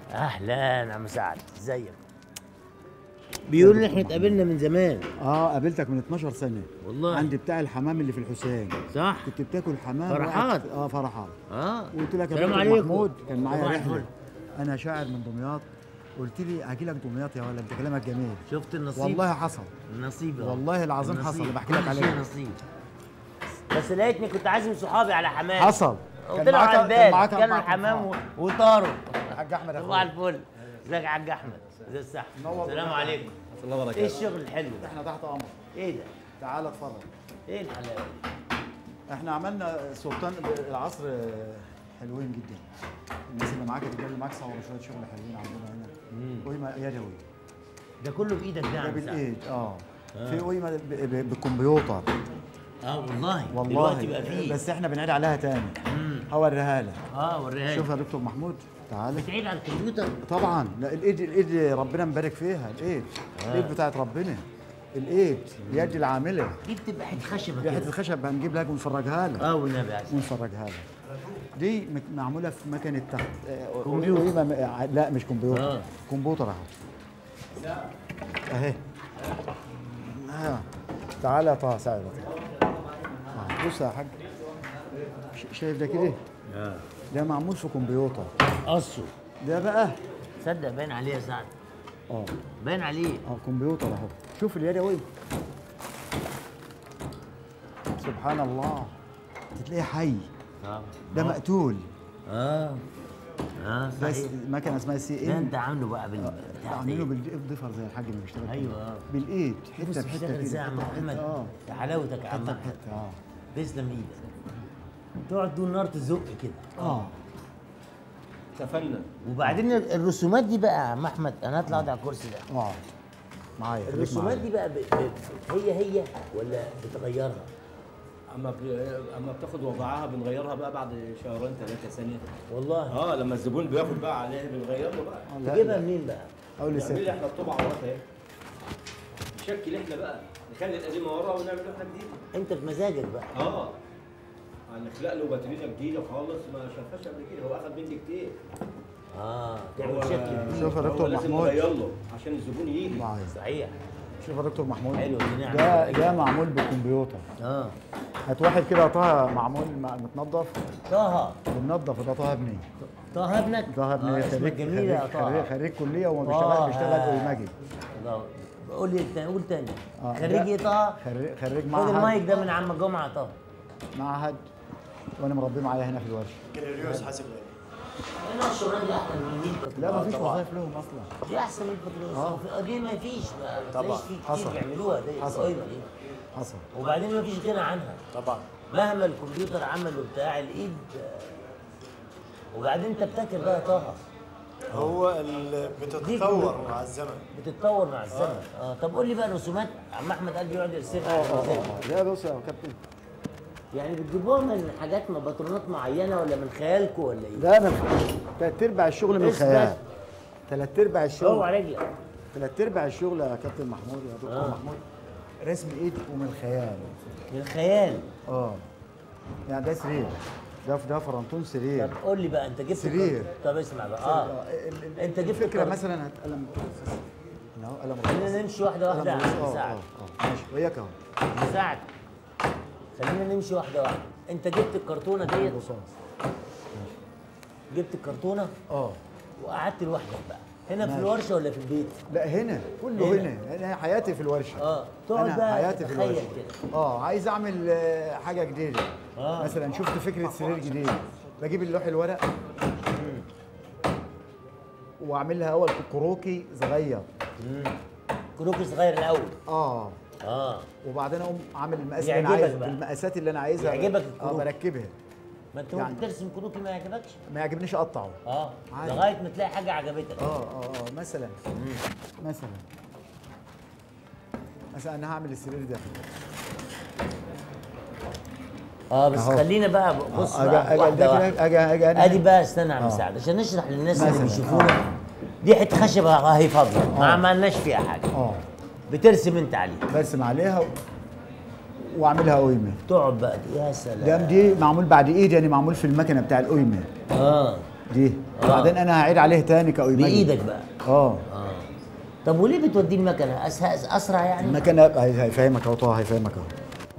اهلا عم سعد ازيك بيقول لي احنا اتقابلنا من زمان اه قابلتك من 12 سنه والله. عندي بتاع الحمام اللي في الحسين صح كنت بتاكل حمام فرحات. وقعدت- اه فرحات اه وقلت لك يا سلام دكتور عليكم. محمود كان معايا صباح رحله الفل. انا شاعر من دمياط قلت لي اجي لك دمياط يا ولد انت كلامك جميل شفت النصيب والله حصل النصيب أهو. والله العظيم النصيب. حصل، اللي بحكي لك كل عليه. شيء نصيب بس لقيتني كنت عازم صحابي على حمام حصل وطلعوا على البال كان الحمام و- وطاروا حاج احمد صباح اخويا الفل ازيك يا حاج احمد ازي الصحة نور السلام بالله. عليكم الله ايه وبركاته الشغل الحلو ده احنا تحت امر ايه ده تعال اتفرج ايه الحلاوه دي احنا عملنا سلطان العصر حلوين جدا الناس اللي معاك اللي معاك صوروا شويه شغل حلوين عندنا هنا قيمه يدوي ده كله بايدك ده يا ده عم سعد بالايد اه في قيمه ب- ب- بالكمبيوتر اه والله والله دلوقتي بقى فيه بس احنا بنعيد عليها تاني هوريها لك اه وريها شوف لي يا دكتور محمود تعالى بتعيد على الكمبيوتر طبعا لا الايد الايد ربنا مبارك فيها الايد الايد بتاعت ربنا الايد اليد العامله دي بتبقى حته خشبه دي حته كده الخشب هنجيب لك ونفرجها لك اه والنبي عايز ونفرجها لك دي مك- معموله في مكنه تحت آه، كمبيوتر. قيمة م- آه، لا مش كمبيوتر آه. كمبيوتر اهو اهي آه. تعالى يا طه ساعد يا طه. آه، بص يا حاج ش- شايف ده كده اه ده معمول في كمبيوتر قصه ده بقى تصدق باين عليه يا سعد اه باين عليه اه كمبيوتر اهو شوف اليدوي سبحان الله تلاقيه حي اه ده مقتول اه اه بس صحيح مكنه اسمها سي ده ان انت عامله بقى بال بتاع عاملينه دي. بالضفر زي الحاج اللي بيشتغل ايوه كده. اه بالايد بص حته بحته بتشتغل ازاي يا كده عم حتة محمد بحتة، اه ده حلاوتك يا عم حته محمد بحته اه تسلم ايدك تقعد طول النهار تزق كده اه تفنن وبعدين الرسومات دي بقى يا عم احمد انا هطلع اقعد على الكرسي ده اه معايا خليك الرسومات معايا دي بقى ب... ب... هي هي ولا بتغيرها؟ اما ب... اما بتاخد وضعها بنغيرها بقى بعد شهرين ثلاثه ثانيه والله اه لما الزبون بياخد بقى عليها بنغير له بقى آه، لا، تجيبها لا. منين بقى؟ اقول نعمل لي احنا الطبعه وراها اهي نشكل احنا بقى نخلي القديمه ورا ونعمل احنا جديد انت بمزاجك بقى اه هنخلق له باترينا جديده خالص ما شافهاش قبل كده هو اخد مني كتير اه تعمل هو- شكل جديد شوف يا هو دكتور لازم محمود. نغير له عشان الزبون يجي معايا صحيح شوف يا دكتور محمود حلو، دي نعمة. ده ده معمول بالكمبيوتر اه هات واحد كده طه معمول مع- متنضف طه ومنضف ده طه ابني طه ابنك طه ابني آه اسمك خريج جميل يا خريج- طه خريج خريج كليه وما طه. بيشتغل بيشتغل اويماجي الله قول لي تاني قول تاني آه، خريج ده ايه طه؟ خريج خريج خد معهد المايك ده من عم جمعه طه معهد وانا مربيه معايا هنا في الورشه كالوريوس حاسب غالي انا الشغلانه دي احسن من 100 بطل لا ما فيش وظايف لهم اصلا دي احسن من البطل دي ما فيش ما طبعا. تلاقيش في كتير حصل. بيعملوها دي حصل. القايمه دي حصل وبعدين ما فيش غنى عنها طبعا مهما الكمبيوتر عمل وبتاع الايد آه، وبعدين انت بتاكل بقى طه هو ال- بتتطور مع الزمن بتتطور مع الزمن اه طب قول لي بقى الرسومات عم احمد قال بيقعد يرسمها اه على اه مزاجه. اه لا بص يا كابتن يعني بتجيبوها من حاجات من باترونات معينه ولا من خيالكم ولا ايه؟ ده من ثلاث ارباع الشغل من اثبت. الخيال ثلاث ارباع اوعى الشغل رجلك ثلاث ارباع الشغل يا كابتن محمود يا دكتور آه. محمود رسم ايد ومن الخيال من الخيال اه يعني ده سرير ده ده فرنتون سرير طب قول لي بقى انت جبت سرير. الكرتون- طب اسمع بقى اه ال- ال- انت جبت فكره الكرتون. مثلا هات قلم هنا اهو قلم خلينا رصاص. نمشي واحده واحده قلم يا رصاص. عم اه سعد اه اه ماشي وياك اهو سعد خلينا نمشي واحده واحده انت جبت الكرتونه ديت رصاص جبت الكرتونه اه وقعدت لوحدك بقى هنا في ماشي. الورشه ولا في البيت؟ لا هنا كله كله هنا. هنا انا حياتي في الورشه اه تقعد انا بقى حياتي في تتخيل الورشه كده اه عايز اعمل آه، حاجه جديده آه. مثلا شفت فكره سرير جديد بجيب اللوح الورق واعمل لها اول كروكي صغير كروكي صغير الاول اه اه وبعدين اقوم عامل المقاس اللي انا يعجبك عايزه بقى. بالمقاسات اللي انا عايزها يعجبك اه الكروكي. بركبها ما انت يعني. ممكن ترسم كروكي ما يعجبكش ما يعجبنيش اقطعه اه عادي. لغايه ما تلاقي حاجه عجبتك اه اه اه مثلا مثلا مثلا انا هعمل السرير ده اه بس أهو. خلينا بقى بص اجي بقى اجي واحده اجي واحده اجي اجي انا ادي بقى استنى يا عم آه. سعد عشان نشرح للناس اللي مثلاً، بيشوفونا دي حته خشبه اهي فاضيه ما آه. عملناش فيها حاجه اه بترسم انت عليها برسم عليها و... واعملها قيمه تقعد بقى يا ده سلام دي معمول بعد ايدي يعني معمول في المكنه بتاع القيمه اه دي آه. بعدين انا هعيد عليه تاني كأيماني بايدك بقى اه اه طب وليه بتوديه المكنه اسهل اسرع يعني المكنه هي- هيفهمك اهو طه هيفهمك اهو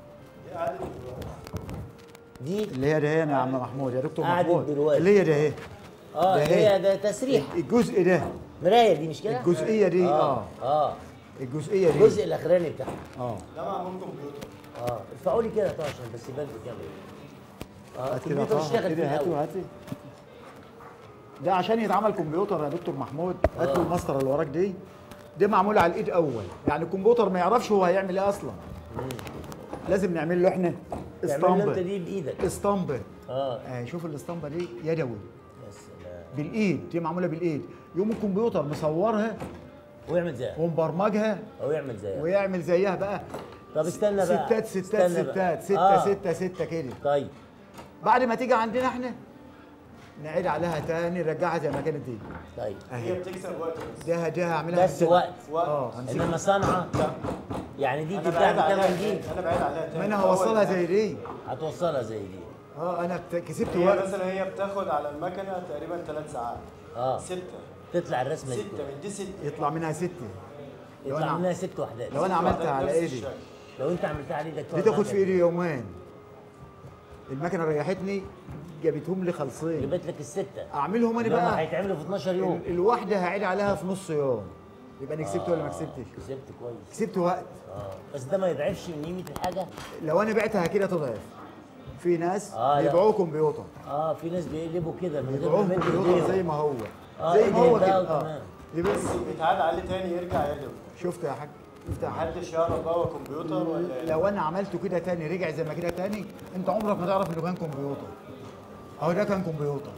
دي اللي هي ده هنا يا عم محمود يا دكتور قعدت محمود دلوقتي. اللي هي ده اهي اه ده هي هي. ده تسريح الجزء ده مرايه دي مش كده الجزئيه دي اه اه اه الجزئيه دي الجزء الاخراني بتاعها اه ده معمول كمبيوتر اه ارفعوا لي كده طبعا عشان بس يبان في الكاميرا اه هات كده الكمبيوتر طه اشتغل كده فيه هاتوا الأول. هاتي ده عشان يتعمل كمبيوتر يا دكتور محمود هات له المسطره اللي وراك دي دي معموله على الايد اول يعني الكمبيوتر ما يعرفش هو هيعمل ايه اصلا لازم نعمل له احنا تعمل له انت اسطمبه دي بايدك اسطمبه اه آه شوف الاسطمبه دي يدوي يا سلام بالايد دي معموله بالايد يقوم الكمبيوتر مصورها ويعمل زيها ومبرمجها او يعمل زيها ويعمل زيها بقى طب استنى بقى ستات ستات استنى بقى. ستات ستة آه. ستة ستة كده طيب بعد ما تيجي عندنا احنا نعيد عليها تاني نرجعها زي ما كانت دي طيب هي بتكسب وقت بس ده ده هعملها بس وقت وقت اه همسكها. انما صنعه لا يعني دي انا تتباع بعيد ب 8 عليها جنيه تاني. انا بعيد عليها تاني ما انا هوصلها زي دي هتوصلها زي دي اه انا بت- كسبت هي وقت مثلا هي بتاخد على المكنه تقريبا ثلاث ساعات اه ستة تطلع الرسمه دي ستة من دي ستة يطلع منها ستة لو يطلع أنا- منها ست وحدات لو انا عملتها على نفس ايدي الشكل. لو انت عملتها على ايدك دي تاخد في ايدي يومين المكنه ريحتني جابتهم لي خلصين جبت لك السته اعملهم انا اللي هم بقى هيتعملوا في 12 يوم ال- الواحده هعيد عليها في نص يوم يبقى انا كسبت ولا ما كسبتش كسبت كويس كسبت وقت اه بس ده ما يضعفش من قيمه الحاجه لو انا بعتها كده تضعف في ناس آه، لا. بيبيعوه كمبيوتر اه في ناس بيقلبوا كده من غير بيبيعوه ما يمد كمبيوتر زي ايديهم ما هو آه، زي ما هو إيدي كده ده اه تمام. يبقى بس بيتعاد عليه تاني يرجع يدوي شفت يا حاج شفت يا حاج محدش يعرف بقى هو كمبيوتر ولا إيه. لو انا عملته كده تاني رجع زي ما كده تاني انت عمرك ما تعرف انه كان كمبيوتر اهو ده كان كمبيوتر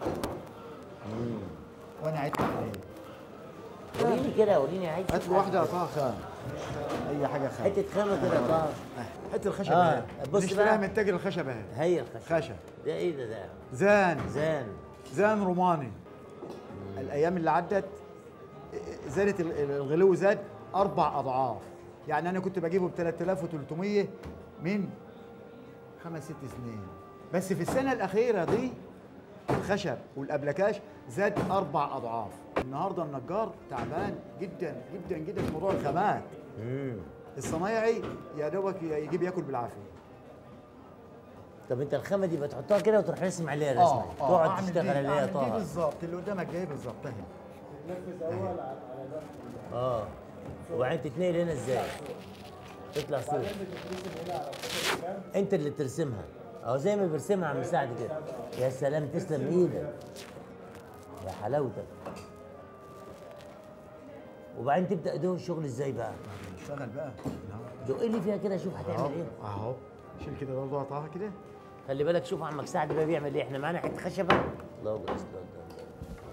وانا عدت عليه وريني كده وريني عايز هات له واحده قطعها خام اي حاجه خام حته خامه كده طه حته الخشب آه، اهي بص نشتريها بقى. من تاجر الخشب اهي هي الخشب خشب ده ايه ده ده زان زان زان روماني الايام اللي عدت زادت ال- ال- الغلو زاد اربع اضعاف يعني انا كنت بجيبه ب 3300 من خمس ست سنين بس في السنه الاخيره دي الخشب والابلكاش زاد اربع اضعاف النهارده النجار تعبان جدا جدا جدا في موضوع الخامات امم الصنايعي يا دوبك يجيب ياكل بالعافيه طب انت الخامه دي بتحطها كده وتروح راسم عليها رسمه تقعد أعمل تشتغل دي- عليها أعمل دي طه بالظبط اللي قدامك جاي بالظبط اهي اه وبعدين تتنقل هنا ازاي؟ تطلع صوره انت اللي ترسمها اهو زي ما بيرسمها عم مساعد كده يا سلام تسلم ايدك يا حلاوتك وبعدين تبدا تدوق الشغل ازاي بقى؟ اشتغل بقى دق لي فيها كده شوف اهو هتعمل ايه اهو شيل كده برضه قطعها كده خلي بالك شوف عمك سعد بقى بيعمل ايه احنا معانا حته خشبه الله اكبر الله أكبر.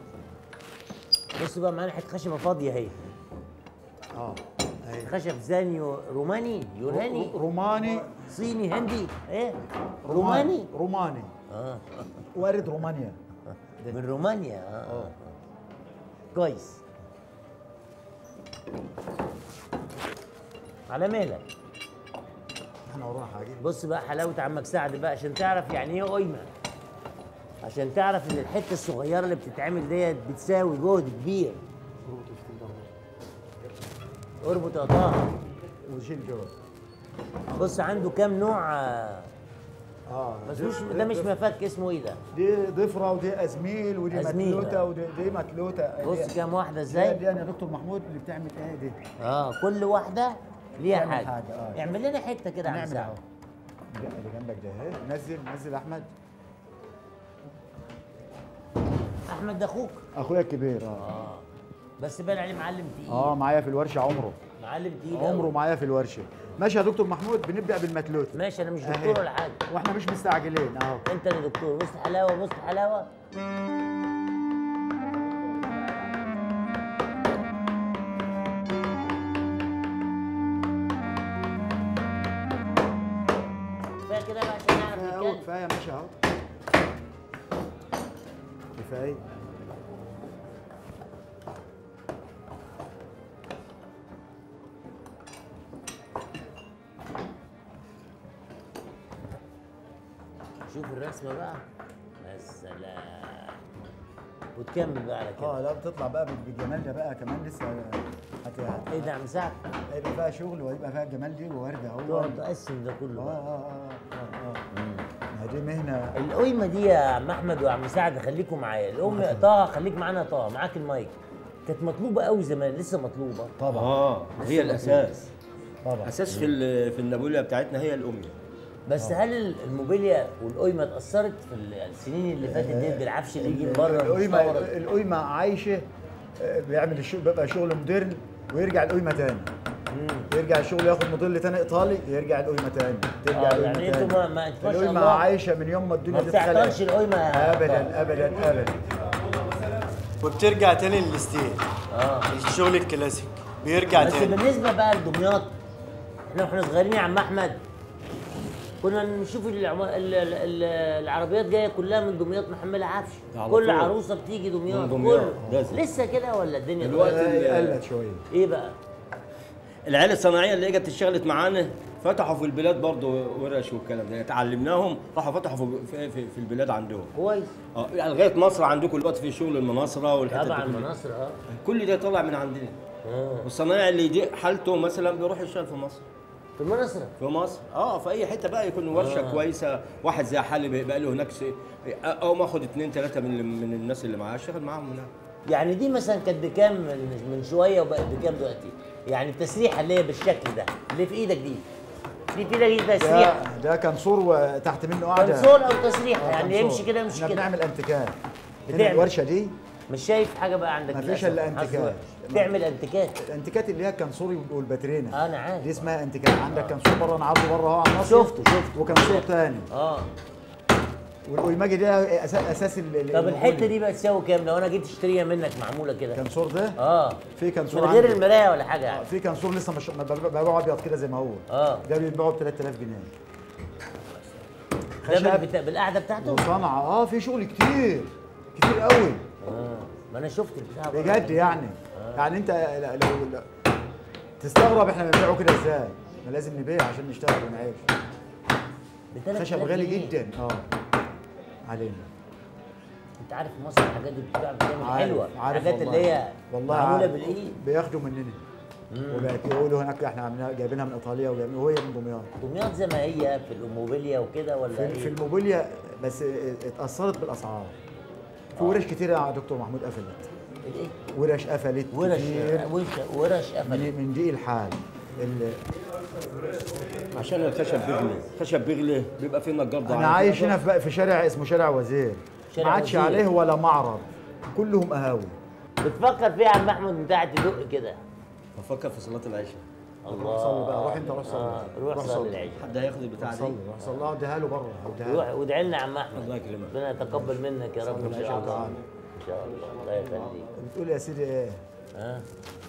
بص بقى معانا حته خشبه فاضيه اهي اه اهي خشب زاني روماني يوناني روماني صيني هندي ايه روماني روماني اه وارد رومانيا من رومانيا اه, آه. كويس على مالك احنا ورانا حاجه بص بقى حلاوه عمك سعد بقى عشان تعرف يعني ايه قيمه عشان تعرف ان الحته الصغيره اللي بتتعمل ديت بتساوي جهد كبير اربط يا طه وشيل جو بص عنده كام نوع آه، اه بس دي- مش دي- ده مش دي- مفك اسمه ايه ده دي ضفره ودي ازميل ودي أزميل، متلوته آه. ودي دي متلوته بص دي- كام واحده دي ازاي دي انا دكتور محمود اللي بتعمل ايه دي اه كل واحده ليها تعمل حاجه, حاجة، آه. اعمل لنا حته كده يا عم نعمل سعد اهو ده اللي جنبك ده اهي نزل نزل احمد احمد ده اخوك اخويا الكبير اه اه بس باين عليه معلم تقيل اه معايا في الورشه عمره معلم تقيل عمره أوي. معايا في الورشه ماشي يا دكتور محمود بنبدا بالمتلوت ماشي انا مش أهي. دكتور ولا حاجه واحنا مش مستعجلين اهو انت اللي دكتور بص الحلاوه بص الحلاوه كفايه كده بقى عشان نعرف كفايه اهو نتكلم كفايه ماشي اهو كفايه شوف الرسمه بقى السلام وتكمل بقى على كده اه لا بتطلع بقى بالجمال ده بقى كمان لسه هت- هت- ايه ده يا عم سعد هيبقى فيها شغل وهيبقى فيها الجمال دي وورده اهو تقعد تقسم ده اه كله اه بقى اه اه اه ما دي مهنه القيمه دي يا عم احمد وعم سعد خليكم معايا الام طه خليك معانا يا طه معاك المايك كانت مطلوبه قوي زمان لسه مطلوبه طبعا اه هي الاساس طبعا اساس في ال- في النابوليا بتاعتنا هي الاميه بس هل الموبيليا والقيمه اتاثرت في السنين اللي فاتت دي بالعفش اللي يجي من بره القيمه المستورد؟ القيمه عايشه آه، بيعمل الشغل بيبقى شغل مودرن ويرجع القيمه تاني يرجع الشغل ياخد موديل تاني ايطالي يرجع القيمه تاني ترجع آه، القيمه يعني تاني انتوا ما- ما- انتوا ما شاء القيمه الله عايشه من يوم ما الدنيا ما دي اتخلقت. بتعطلش القيمه يا طه. ابدا ابدا ابدا وبترجع تاني للستيل اه الشغل الكلاسيك بيرجع بس تاني بالنسبه بقى لدمياط احنا واحنا صغيرين يا عم احمد كنا نشوف العم... ال... ال... ال... العربيات جايه كلها من دمياط محمله عفش على كل طول. عروسه بتيجي دمياط من دمياط، كله لازم. لسه كده ولا الدنيا الوقت اتغيرت؟ ال- قلت شويه ايه بقى العيال الصناعيه اللي اجت اشتغلت معانا فتحوا في البلاد برضه ورش والكلام ده اتعلمناهم راحوا فتحوا في, في, في, في البلاد عندهم كويس اه يعني لغايه مصر عندكم دلوقتي في شغل المناصره والحتت طبعا دي كلها. مناصر اه كل ده طلع من عندنا اه والصنايعي اللي دي حالته مثلا بيروح يشتغل في مصر في المناصره في مصر اه في اي حته بقى يكون ورشه آه. آه. كويسه واحد زي حالي بقى له هناك سي- او ما اخد اثنين ثلاثه من من الناس اللي معاه اشتغل معاهم هناك يعني دي مثلا كانت بكام من, من شويه وبقت بكام دلوقتي يعني التسريحه اللي هي بالشكل ده اللي في ايدك دي دي في ايدك دي تسريحه ده ده كان سور وتحت منه قاعده كنسول او تسريحه آه، يعني كنسول. يمشي كده يمشي احنا كده بنعمل انتيكات بتعمل. هنا الورشه دي مش شايف حاجه بقى عندك مفيش للأسف. إلا حظ انتيكات. وحش. تعمل انتيكات الانتيكات اللي هي الكنسوري والباترينا آه، أنا عارف. دي اسمها انتيكات عندك كنسور بره انا عارضه بره اهو على النصر شفته شفته وكنسور تاني اه والماجي ده أساس, اساس ال- ال- طب الحته الموبيل. دي بقى تساوي كام لو انا جيت اشتريها منك معموله كده الكنسور ده اه في كنسور من غير عندي. المرايه ولا حاجه يعني في كنسور لسه مش ما ببيع- ببيعه ابيض كده زي ما هو اه ده بيتباعه ب 3000 جنيه ده خشب بال- بتا- بالقعده بتاعته وصنعه اه في شغل كتير كتير قوي اه ما انا شفت البتاع بجد يعني يعني انت لا- لو لو- تستغرب احنا بنبيعه كده ازاي ما لازم نبيع عشان نشتغل ونعيش ب 3000 خشب غالي جنيه. جدا اه علينا انت عارف في مصر الحاجات دي بتتباع بكام عارف- حلوه عارف الحاجات والله. اللي هي والله معموله عارف. بالايد بياخدوا مننا وبقت يقولوا هناك احنا عاملينها جايبينها من ايطاليا وجايبين- وهي من دمياط دمياط زي ما هي في الموبيليا وكده ولا في, في ايه؟ الموبيليا بس اتاثرت بالاسعار في ورش كتير يا دكتور محمود قفلت الايه؟ ورش قفلت ورش كتير ورش ورش قفل من من ضيق الحال ال- عشان الخشب بيغلي الخشب بيغلي بيبقى في نجار ضعيف انا عايش هنا في في شارع اسمه شارع وزير شارع ما عادش وزير. عليه ولا معرض كلهم قهاوي بتفكر فيها يا عم احمد من قاعد تدق كده بفكر في صلاه العشاء الله صلي بقى روح انت روح صلي آه، روح روح صلي صلي. العشاء حد هياخد البتاع دي صلي روح صلي اه اديها له بره اديها روح له وادعي لنا يا عم احمد الله يكرمك. ربنا يتقبل منك يا رب ان صلي شاء العشاء الله تعالى. ان شاء الله الله يخليك بتقول يا سيدي ايه ها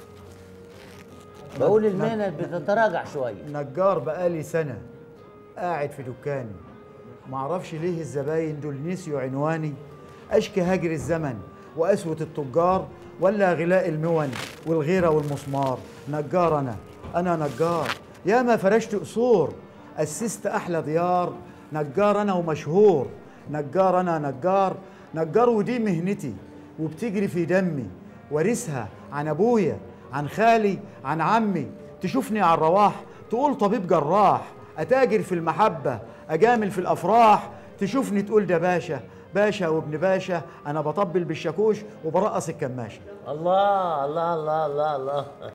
بقول المهنه بتتراجع شويه نجار بقالي سنة قاعد في دكاني معرفش ليه الزباين دول نسيوا عنواني أشكي هجر الزمن وقسوة التجار ولا غلاء المون والغيرة والمسمار نجار أنا أنا نجار ياما فرشت قصور أسست أحلى ديار نجار أنا ومشهور نجار أنا نجار نجار ودي مهنتي وبتجري في دمي وارثها عن أبويا عن خالي عن عمي تشوفني على الرواح تقول طبيب جراح أتاجر في المحبة أجامل في الأفراح تشوفني تقول ده باشا باشا وابن باشا أنا بطبل بالشاكوش وبرقص الكماشة الله الله الله الله الله